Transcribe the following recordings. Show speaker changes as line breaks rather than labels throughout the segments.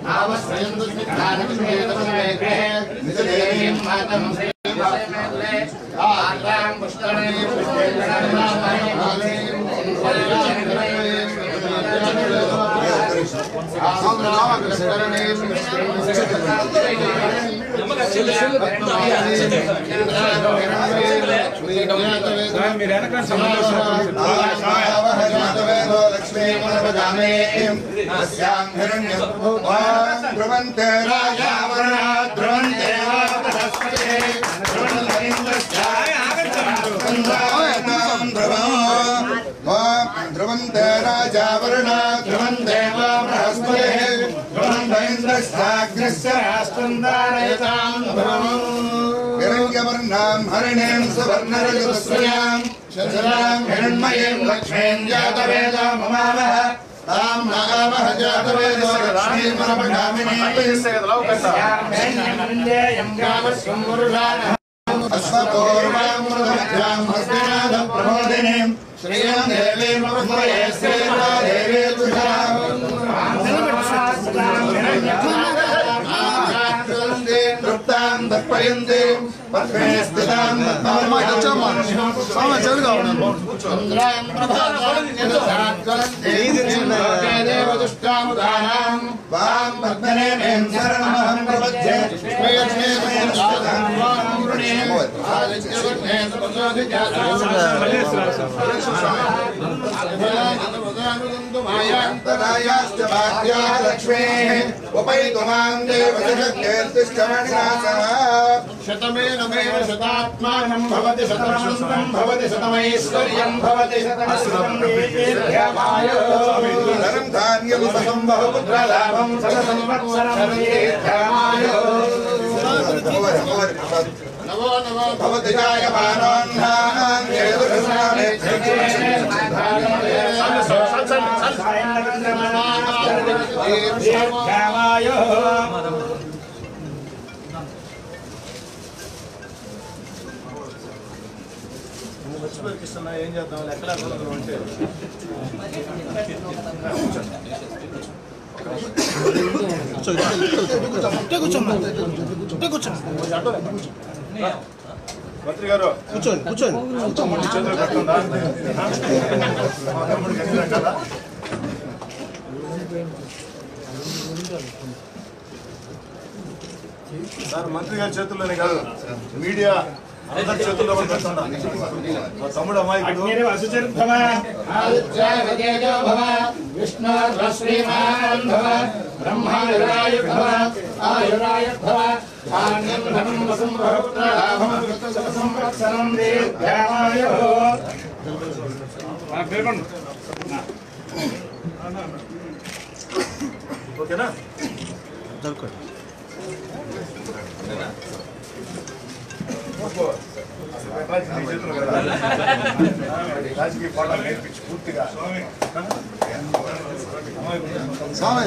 ధ్రువంతే రాజావరణ ధ్రువంతే ధ్రువంతే రాజావరణ ధ్రువంతే బృహస్పతి ధ్రువంత ఇంద్రస్తాగ్రస్య రాష్ట్రం ధారయతాం హిరణ్యవర్ణాం హరిణేం సువర్ణరజతస్వయాం శశరాం హిరణ్మయీం లక్ష్మీం జాతవేదా మమావహ తాం నాగావహ జాతవేదో లక్ష్మీం అశ్వపూర్వామృతమధ్యాం హస్తినాథ ప్రబోధినీం శ్రీయం దేవీం స్మరే శ్రీమా దేవీ తుషాం తృప్తాం దర్పయంతి పద్మే స్థితాం చంద్రాం ప్రభావం వాం పద్మనే మేం శరణమహం ప్రపద్యే మాయాంతరాయాశ్చ భాగ్యా లక్ష్మీः ఉపైతు మాం దేవజగత్కీర్తిశ్చమణినాథः శతమేనమేవ శతాత్మానం భవతి శతమనంతం భవతి శతమైశ్వర్యం భవతి శతమశ్రుతం ధనం ధాన్యం సతం బహుపుత్రలాభం సతతం వత్సరం దీర్ఘమాయో నమో నమో భవతి జాయమానోన్ధానాం చేదుర్స్నానే
ఏం చేద్దాం లెక్కలా అంటే మంత్రి గారు
కూర్చోండి కూర్చోండి
తమ్ముడిని చేతులు కట్టుందా మా తమ్ముడికి ఎన్ని కట్టాలా సార్ మంత్రి గారి చేతుల్లోనే కాదు మీడియా అందరి చేతుల్లో కూడా పెట్టండా మా తమ్ముడు అమ్మాయికుడు
విష్ణుశ్రీమాన్ భవ బ్రహ్మాయురాయ భవ ఆయురాయ భవ ధాన్యం ధనం వసుంభవపుత్రలాభం సంవత్సరం దీర్ఘాయో
ఓకేనా
దొరకండి
నీ చేతులు కదా. రాజకీయ పాఠాలు నేర్పించి పూర్తిగా
స్వామి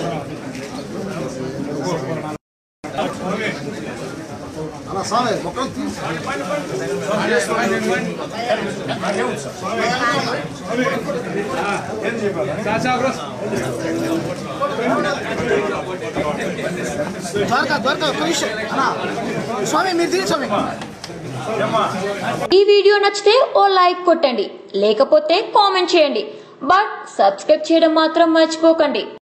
అలా స్వామి మొక్కలు తీసి
ఏం చెప్పాలి
ద్వారకా ద్వారకా ఒక్క నిమిషం అన్నా స్వామి మీరు తీసి స్వామి
ఏమ్మా
ఈ వీడియో నచ్చితే ఓ లైక్ కొట్టండి లేకపోతే కామెంట్ చేయండి బట్ సబ్స్క్రైబ్ చేయడం మాత్రం మర్చిపోకండి